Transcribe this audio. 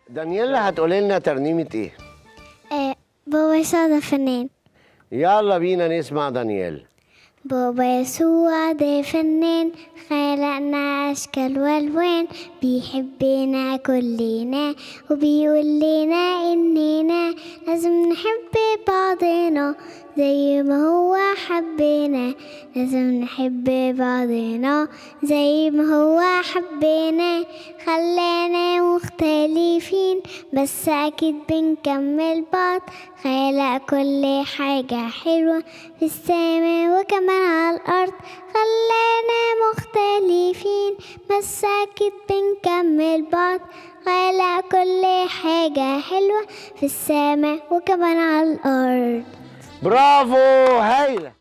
دانييلا هتقولي لنا ترنيمة ايه؟ آه بابا يسوع ده فنان يلا بينا نسمع دانييل بابا يسوع ده فنان خلقنا أشكال وألوان بيحبنا كلنا وبيقول لنا إننا لازم نحب بعضنا زي ما هو حبنا لازم نحب بعضنا زي ما هو حبنا خلانا مختلفين بس أكيد بنكمل بعض خلق كل حاجة حلوة في السماء وكمان على الأرض خلانا مختلفين بس أكيد بنكمل بعض خلق كل حاجة حلوة في السماء وكمان على الأرض برافو هايلة